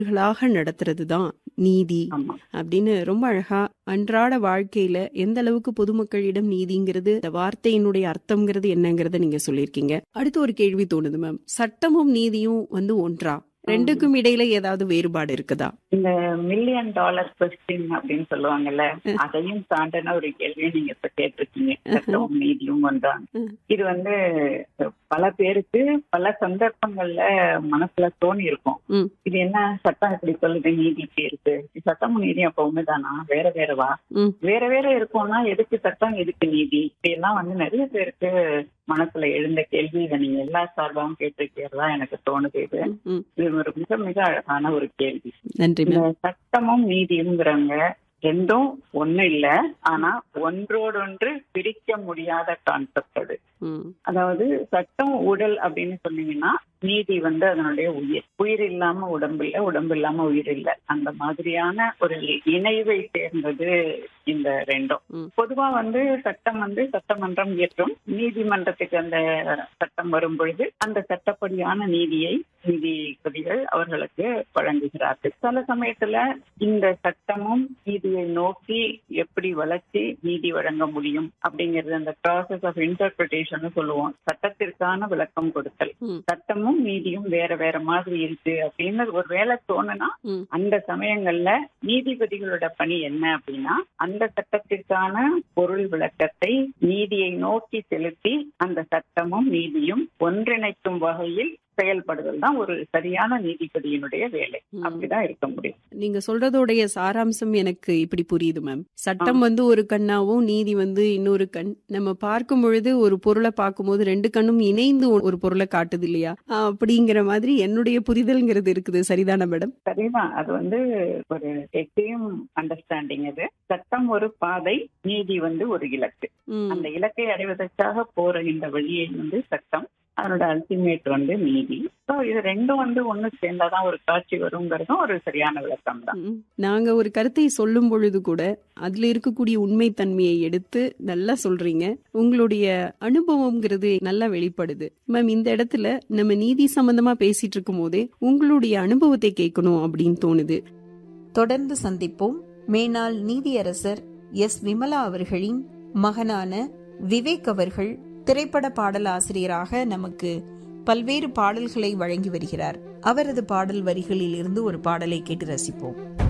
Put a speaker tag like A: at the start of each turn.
A: ாக நடத்துறது தான் நீதி
B: ஆமா
A: அப்படின்னு ரொம்ப அழகா அன்றாட வாழ்க்கையில எந்த அளவுக்கு பொதுமக்களிடம் நீதிங்கிறது இந்த வார்த்தையினுடைய அர்த்தம்ங்கிறது என்னங்கறத நீங்க சொல்லியிருக்கீங்க அடுத்து ஒரு கேள்வி தோணுது மேம் சட்டமும் நீதியும் வந்து ஒன்றா ரெண்டுக்கும் இடையில ஏதாவது வேறுபாடு இருக்குதா
B: இந்த மில்லியன் டாலர் கொஸ்டின் அப்படின்னு சொல்லுவாங்கல்ல அதையும் தாண்டின ஒரு கேள்வியும் நீங்க இப்ப கேட்டிருக்கீங்க சட்டமும் நீதியும் ஒன்றான்
A: ம்.
B: இது வந்து பல பேருக்கு பல சந்தர்ப்பங்கள்ல மனசுல தோணி இருக்கும்
A: ம்.
B: இது என்ன சட்டம் இப்படி சொல்லுது நீதி இப்படி இருக்கு இது சட்டமும் நீதியும் அப்ப ஒண்ணுதானா வேற வேறவா
A: ம்.
B: வேற வேற இருக்கும்னா எதுக்கு சட்டம் எதுக்கு நீதி இப்படி எல்லாம் வந்து நிறைய பேருக்கு மனசுல எழுந்த கேள்வி இதை நீங்க எல்லா சார்பாகவும் கேட்டிருக்கிறதா எனக்கு தோணுது இது
A: ம், ம்.
B: இது ஒரு மிக மிக அழகான ஒரு கேள்வி
A: நன்றி
B: இந்த
A: மேம்
B: சட்டமும் நீதியுங்கிறவங்க ரெண்டும் ஒண்ணு இல்ல ஆனா ஒன்றோடொன்று பிரிக்க முடியாத கான்செப்ட் அது
A: ம்,
B: அதாவது சட்டம் உடல் அப்படின்னு சொன்னீங்கன்னா நீதி வந்து அதனுடைய உயிர் உயிர் இல்லாம உடம்பு இல்ல உடம்பு இல்லாம உயிர் இல்ல அந்த மாதிரியான ஒரு இணைவை சேர்ந்தது இந்த ரெண்டும்
A: ம்.
B: பொதுவா வந்து சட்டம் வந்து சட்டமன்றம் இயற்றும் நீதிமன்றத்துக்கு அந்த சட்டம் வரும் பொழுது அந்த சட்டப்படியான நீதியை நீதிபதிகள் அவர்களுக்கு வழங்குகிறார்கள் சில சமயத்துல இந்த சட்டமும் நீதியை நோக்கி எப்படி வளர்ச்சி நீதி வழங்க முடியும் அப்படிங்கிறது அந்த ப்ராசஸ் ஆஃப் இன்டர்பிரிட்டேஷன் சொல்லுவோம் சட்டத்திற்கான விளக்கம் கொடுத்தல்
A: ம்.
B: சட்டமும் நீதியும் வேற வேற மாதிரி இருக்கு அப்படின்னு ஒரு வேலை தோணுனா
A: ம்.
B: அந்த சமயங்கள்ல நீதிபதிகளோட பணி என்ன அப்படின்னா அந்த சட்டத்திற்கான பொருள் விளக்கத்தை நீதியை நோக்கி செலுத்தி அந்த சட்டமும் நீதியும் ஒன்றிணைக்கும் வகையில் செயல்படுதல் தான் ஒரு சரியான நீதிபதியினுடைய வேலை
A: ம்.
B: அப்படிதான் இருக்க முடியும்
A: நீங்க சொல்றதோடைய சாராம்சம் எனக்கு இப்படி புரியுது மேம் சட்டம் வந்து ஒரு கண்ணாவும் நீதி வந்து இன்னொரு கண் நம்ம பார்க்கும் பொழுது ஒரு பொருளை பார்க்கும்போது ரெண்டு கண்ணும் இணைந்து ஒரு- ஒரு பொருளை காட்டுது இல்லையா ஆஹ் அப்படிங்கிற மாதிரி என்னுடைய புரிதல்ங்கிறது இருக்குது சரிதானே மேடம்
B: சரிதான் அது வந்து ஒரு எக்ஸ்ட்ரீம் அண்டர்ஸ்டாண்டிங் அது சட்டம் ஒரு பாதை நீதி வந்து ஒரு இலக்கு
A: ம்,
B: அந்த இலக்கை அடைவதற்காக போற இந்த வழியை வந்து சட்டம் அதனோட அல்டிமேட் வந்து நீதி ஸோ இது ரெண்டும் வந்து ஒண்ணு சேர்ந்தாதான் ஒரு காட்சி வருங்கிறதும் ஒரு சரியான விளக்கம் தான்
A: ம். நாங்க ஒரு கருத்தை சொல்லும் பொழுது கூட அதுல இருக்கக்கூடிய உண்மைத்தன்மையை எடுத்து நல்லா சொல்றீங்க உங்களுடைய அனுபவம்ங்கிறது நல்லா வெளிப்படுது மேம் இந்த இடத்துல நம்ம நீதி சம்பந்தமா பேசிட்டு இருக்கும் போதே உங்களுடைய அனுபவத்தை கேட்கணும் அப்படின்னு தோணுது
C: தொடர்ந்து சந்திப்போம் மேனாள் நீதியரசர் எஸ் விமலா அவர்களின் மகனான விவேக் அவர்கள் திரைப்பட பாடலாசிரியராக நமக்கு பல்வேறு பாடல்களை வழங்கி வருகிறார் அவரது பாடல் வரிகளில் இருந்து ஒரு பாடலை கேட்டு ரசிப்போம்